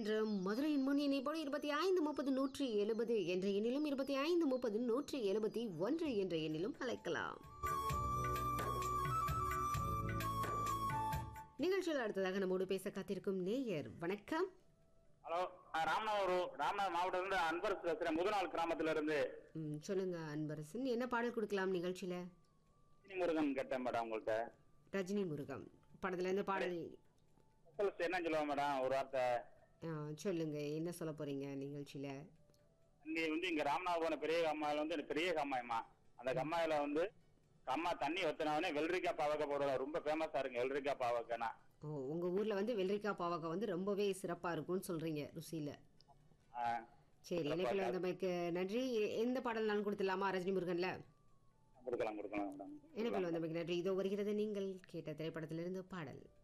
என்ற மதுரையின் முன் இணைப்போடு இருபத்தி ஐந்து முப்பது நூற்றி எழுபது என்ற எண்ணிலும் இருபத்தி ஐந்து முப்பது நூற்றி எழுபத்தி ஒன்று என்ற எண்ணிலும் அழைக்கலாம் நிகழ்ச்சியில் அடுத்ததாக நம்மோடு பேச காத்திருக்கும் நேயர் வணக்கம் ஹலோ நான் ராமநாதபுரம் ராமநாதபுரம் மாவட்டத்திலிருந்து அன்பரசு பேசுறேன் முதநாள் கிராமத்துல இருந்து ம், சொல்லுங்க அன்பரசன் என்ன பாடல் கொடுக்கலாம் நிகழ்ச்சியில முருகன் கேட்டேன் மேடம் உங்கள்கிட்ட ரஜினி முருகம் படத்துல இருந்து பாடல் ஸ்பெஷலிஸ்ட் என்ன சொல்லுவாங்க மேடம் ஒரு வார்த்தை ஆ, சொல்லுங்க என்ன சொல்ல போறீங்க நிகழ்ச்சியில இங்க வந்து இங்க ராமநாதபுரம் பெரிய கம்மாயில வந்து எனக்கு பெரிய கம்மாயம்மா அந்த கம்மாயில வந்து அம்மா தண்ணி வத்தினவனே வெள்ளரிக்காய் பாவக்காய் போடுவாங்க ரொம்ப ஃபேமஸா இருக்கு வெள்ளரிக்காய் பாவக்காய்னா ஓ உங்க ஊர்ல வந்து வெள்ளரிக்காய் பாவக்காய் வந்து ரொம்பவே சிறப்பா இருக்கும்னு சொல்றீங்க ருசியில ஆ, சரி இணைப்பில் வந்தமைக்கு நன்றி எந்த பாடல் நான் கொடுத்துலாமா ரஜினி முருகன்ல கொடுக்கலாம் கொடுக்கலாம் மேடம் இணைப்பில் வந்தமைக்கு நன்றி இதோ வருகிறது நீங்கள் கேட்ட திரைப்படத்திலிருந்து பாடல்